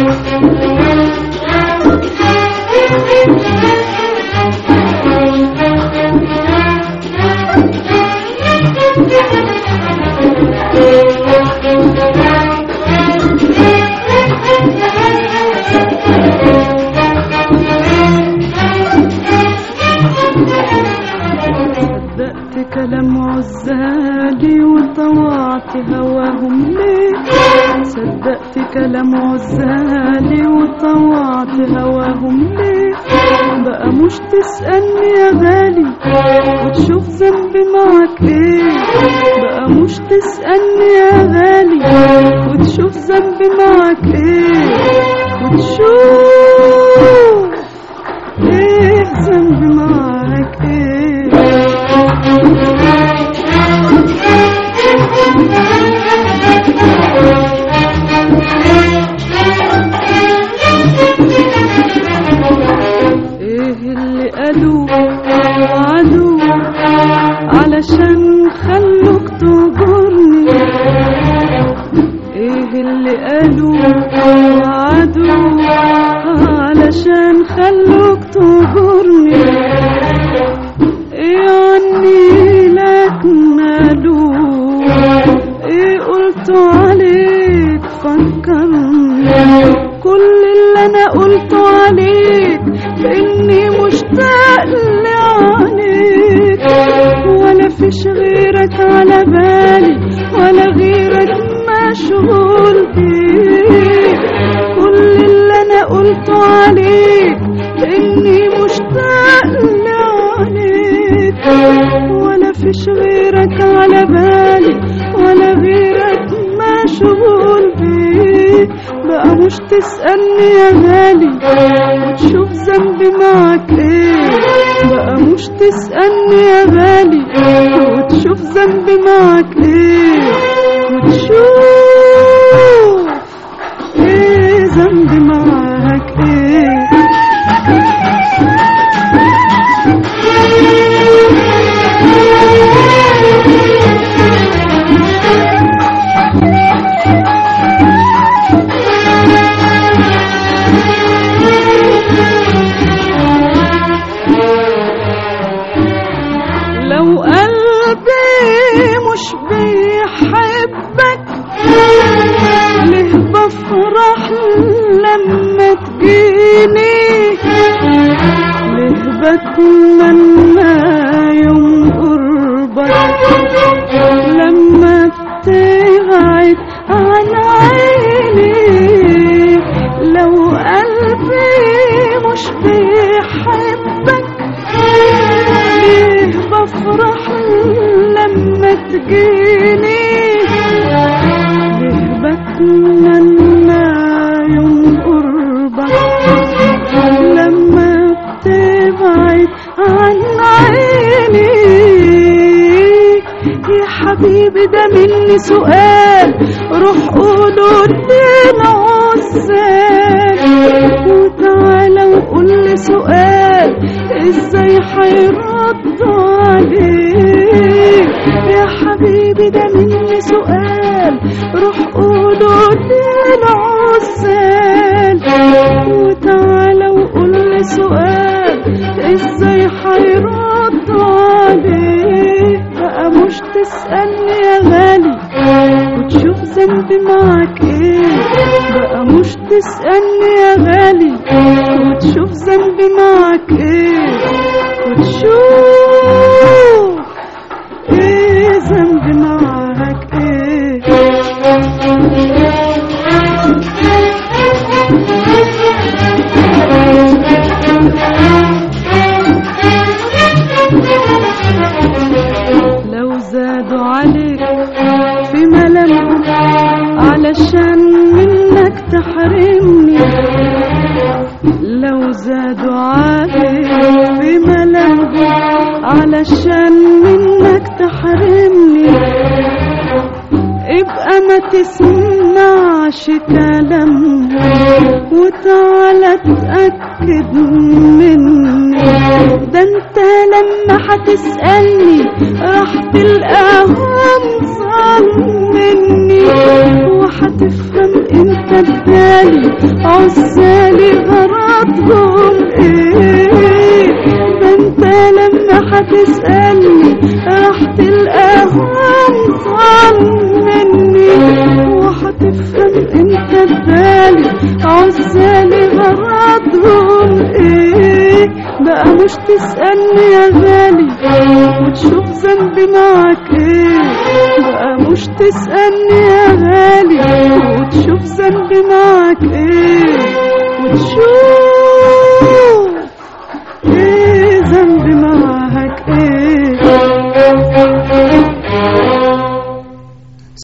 صدقت كلام عزالي وطوعت هواهم ليه صدقت كلام عزالي وطوعت هواهم ليه بقى مش تسألني يا غالي وتشوف ذنبي معاك ايه بقى مش تسألني يا غالي وتشوف ذنبي معاك ايه وتشوف ايه ذنبي معاك ايه ايه اللي قالوا وعدوا علشان خلوك تجرني ايه اللي قالوا وعدوا علشان خلوك تجرني ايه عني لك مالو ايه قلت عليك فكرني كل اللي انا قلته عليك اني مشتاق لعينيك ولا فيش غيرك على بالي ولا غيرك مشغول بيك كل اللي انا قلته عليك اني مشتاق لعينيك ولا فيش غيرك على بالي ولا غيرك مشغول بيك بقى مش تسألني يا غالي وتشوف ذنبي معاك ايه بقى مش تسألني يا غالي وتشوف ذنبي معاك ايه وتشوف ايه ذنبي معاك ايه لو قلبي مش بيحبك ليه بفرح لما تجيني ليه بتمنى يوم قربك لما بتبعد عن عيني لو قلبي مش بيحبك ليه بفرح لما تجيني ليه بتمنى يوم قربك لما بتبعد عن عيني يا حبيبي ده مني سؤال روح قولوا للعزال وتعالى وقول لي سؤال ازاي هيردوا عليك يا حبيبي ده مني سؤال روح قولوا للعزال وتعالى وقول لي سؤال ازاي هيردوا عليك بقى مش تسألني يا غالي وتشوف ذنبي معاك ايه بقى مش تسألني يا غالي وتشوف ذنبي معاك ايه وتشوف ايه ذنبي معاك ايه لو زادوا عليك في ملامهم علشان منك تحرمني لو زادوا عليك في ملامهم علشان منك تحرمني ابقى ما تسمعش كلامهم وتعالى اتأكد مني ده انت لما هتسألني راح تلقاهم ظالمني وهتفهم انت بدالي عزالي غرضهم ايه ده انت لما هتسألني راح تلقاهم ظالمني وهتفهم انت بدالي عزالي غرضهم ايه بقى مش تسألني يا غالي وتشوف ذنبي معاك ايه بقى مش تسألني يا غالي وتشوف ذنبي معاك ايه